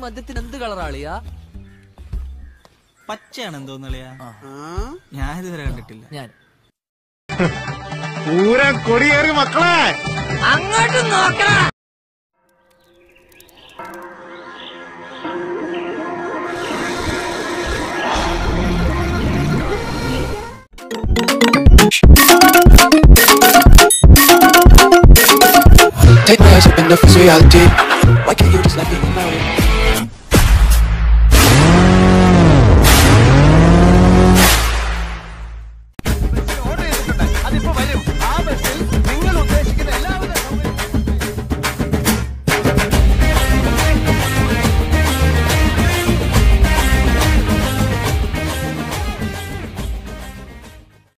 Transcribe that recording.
മദ്യത്തിന് എന്ത് കളറാളിയാ പച്ചയാണ് എന്തോന്നളിയാ ഞാൻ ഇതുവരെ കണ്ടിട്ടില്ല ഞാൻ പൂരം കൊടിയേറി മക്കളെ Take my eyes up enough is reality. Why can't you just let me know?